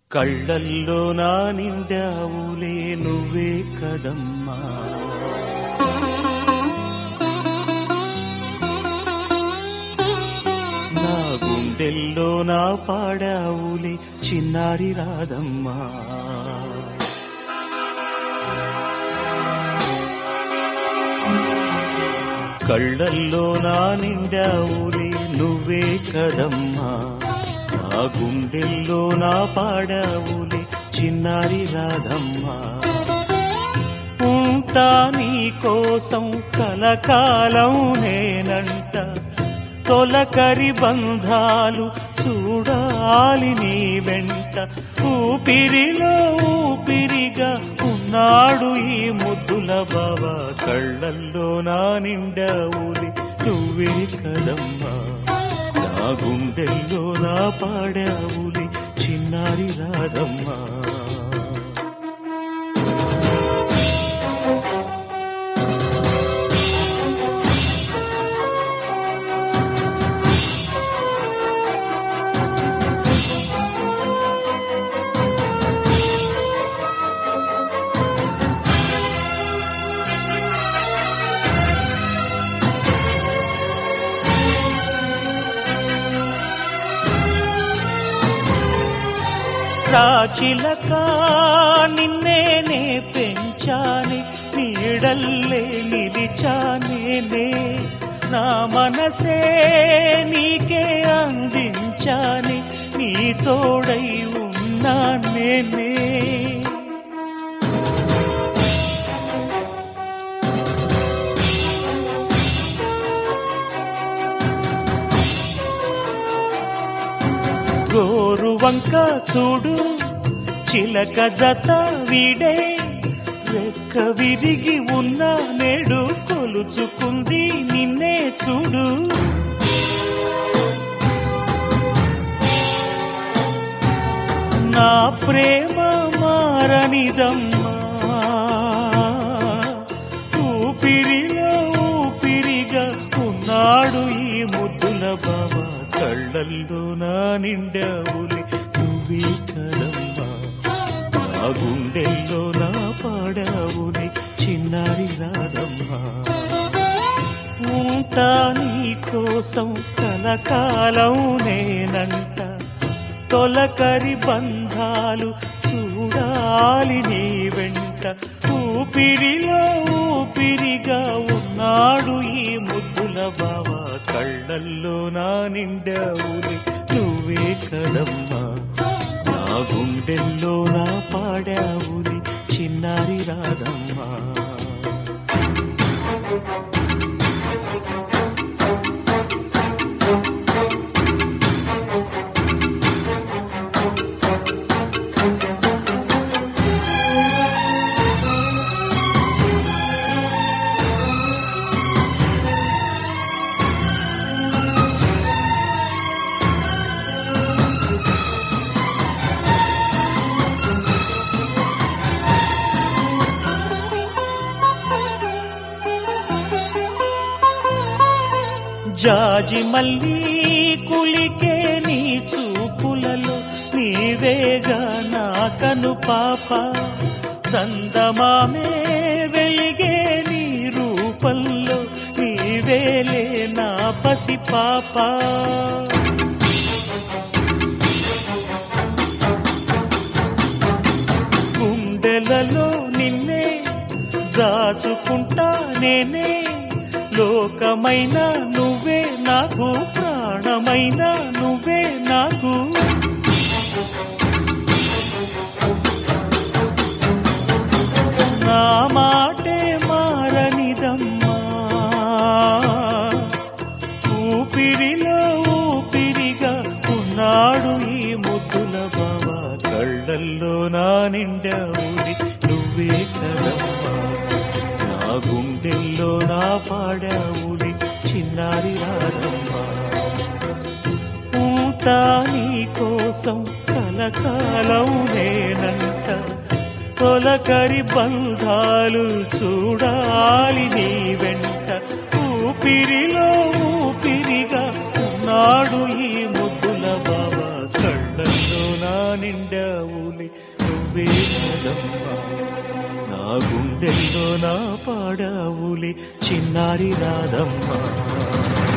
కళ్ళల్లో నా నిండావులే నువ్వే కదమ్మా నా గుండెల్లో నా పాడావులే చిన్నారి రాదమ్మా కళ్ళల్లో నా నిండావులే నువ్వే కదమ్మా నా గుండెల్లో నా పాడావులే చిన్నారి రాధమ్మా ఉంటా నీ కోసం కలకాలం నేనంట తొలకరి బంధాలు చూడాలి నీ వెంట ఊపిరిలో ఊపిరిగా ఉన్నాడు ఈ ముద్దుల బాబా కళ్ళల్లో నా నిండావులి నువ్వే కదమ్మా నా గుండెల్లో నా పాడావులి చిన్నారి రాధమ్మా రాచిలక నిన్నేనే పెంచాని నీడల్లే నిలిచానేనే నా మనసే నీకే అందించాని నీ తోడై ఉన్నా నేనే గోరు వంక చూడు చిలక జత వీడే రెక్క విరిగి ఉన్న నేడు కొలుచుకుంది నిన్నే చూడు నా ప్రేమ మారనిదమ్మా ఊపిరిలో ఊపిరిగా ఉన్నాడు ఈ ముద్దుల బాబా కళ్ళల్లో నా నిండావులి నువ్వే కదమ్మా నా గుండెల్లో నా పాడావులి చిన్నారి రాదమ్మా ఉంటా నీ కోసం కలకాలం నేనంట తొలకరి బంధాలు చూడాలి నీ వెంట ఊపిరిలో ఊపిరిగా ఉన్నాడు ఈ ముద్దుల బావ కళ్ళల్లో నా నిండావులి నువ్వే కదమ్మా నా గుండెల్లో నా పాడావులి చిన్నారి రాదమ్మా జాజి మళ్ళీ కులికే నీ చూపులలో నీవేగా నా కను పాప చందమామే వెలిగే నీ రూపంలో నీవేలే నా పసి పాప గుండెలలో నిన్నే దాచుకుంటా నేనే లోకమైన నువ్వే నాకు ప్రాణమైన నువ్వే నాకు నా మాటే మారనిదమ్మా ఊపిరిలో ఊపిరిగా ఉన్నాడు ఈ ముద్దుల బాబా కళ్ళల్లో నా నిండావులి నువ్వే కదమ్మా నా గుండెల్లో నా పాడావులి చిన్నారి రాదమ్మా ఉంటా నీ కోసం కలకాలం నేనంట తొలకరి బంధాలు చూడాలి నీ వెంట ఊపిరిలో ఊపిరిగా ఉన్నాడు ఈ ముద్దుల బాబా కళ్ళల్లో నా నిండావులే నువ్వే నాదమ్మా నా గుండెల్లో నా పాడావులే చిన్నారి రాదమ్మా